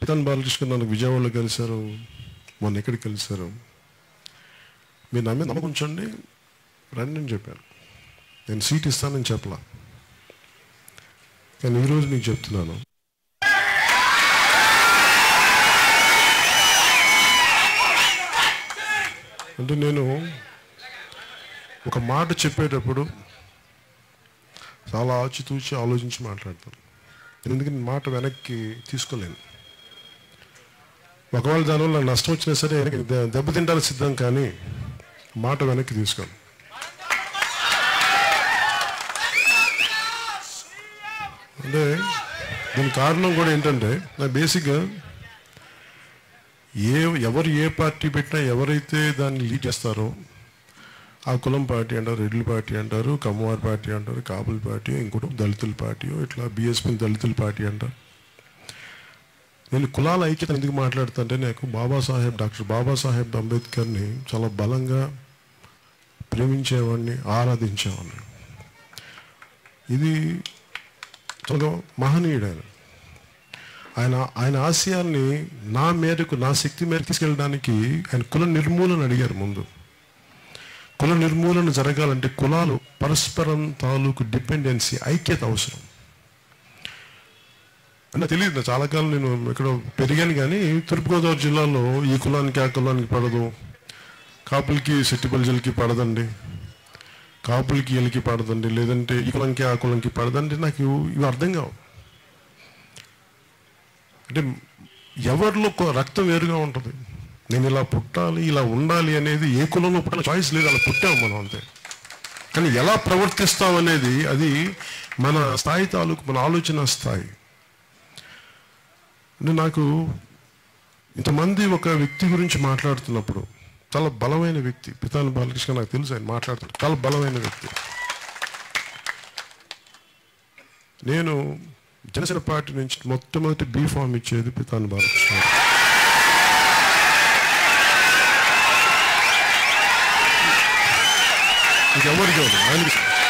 పితాన్ బాలకృష్ణ నన్ను విజయవాడలో కలిశారు మొన్న ఎక్కడికి కలిశారు మీరు నా మీద నమ్మకం ఉంచండి రండి అని చెప్పాను నేను సీట్ ఇస్తానని చెప్పలా కానీ ఈరోజు మీకు చెప్తున్నాను అంటే నేను ఒక మాట చెప్పేటప్పుడు చాలా ఆచితూచి ఆలోచించి మాట్లాడతాను ఎందుకంటే నేను మాట వెనక్కి తీసుకోలేను ఒకవేళ దానివల్ల నాకు నష్టం వచ్చినా సరే వెనక్కి దె- దెబ్బతింటానికి సిద్ధం కానీ మాట వెనక్కి తీసుకోను అంటే దీని కారణం కూడా ఏంటంటే నా బేసిక్గా ఏ ఎవరు ఏ పార్టీ పెట్టినా ఎవరైతే దాన్ని లీడ్ చేస్తారో ఆ కులం పార్టీ అంటారు రెడ్ల పార్టీ అంటారు కమ్మవారి పార్టీ అంటారు కాపుల పార్టీ ఇంకోటి దళితుల పార్టీ ఇట్లా బీఎస్పీ దళితుల పార్టీ అంటారు నేను కులాల ఐక్యత ఎందుకు మాట్లాడుతుంటే నాకు బాబాసాహెబ్ డాక్టర్ బాబాసాహెబ్ అంబేద్కర్ని చాలా బలంగా ప్రేమించేవాడిని ఆరాధించేవాడిని ఇది చాలా మహనీయుడు ఆయన ఆయన ఆయన ఆశయాల్ని నా మేరకు నా శక్తి మేరకు తీసుకెళ్ళడానికి ఆయన కుల నిర్మూలన అడిగారు ముందు కుల నిర్మూలన జరగాలంటే కులాలు పరస్పరం తాలూకు డిపెండెన్సీ ఐక్యత అవసరం అంటే తెలియదు నాకు చాలా కాలం నేను ఇక్కడ పెరిగాను కానీ తూర్పుగోదావరి జిల్లాలో ఈ కులానికి ఆ కులానికి పడదు కాపులకి సెట్టిపల్జలకి పడదండి కాపులకి వీళ్ళకి పడదండి లేదంటే ఈ కులంకి ఆ కులంకి పడదండి నాకు ఇవి- ఇవి అర్థం కావు అంటే ఎవరిలో కొ- రక్తం వేరుగా ఉంటుంది నేను ఇలా పుట్టాలి ఇలా ఉండాలి అనేది ఏ కులంలో పుట్టాలి చాయిస్ లేదు అలా పుట్టాము మనం అంతే కానీ ఎలా ప్రవర్తిస్తాం అనేది అది మన స్థాయి తాలూకు మన ఆలోచన స్థాయి అంటే నాకు ఇంతమంది ఒక వ్యక్తి గురించి మాట్లాడుతున్నప్పుడు చాలా బలమైన వ్యక్తి పితాని బాలకృష్ణ నాకు తెలుసు ఆయన మాట్లాడుతున్నాడు చాలా బలమైన వ్యక్తి నేను జనసేన పార్టీ నుంచి మొట్టమొదటి బీ ఫామ్ ఇచ్చేది పితాని బాలకృష్ణ ఇంకెవరికి ఇవ్వను. ఆయనకి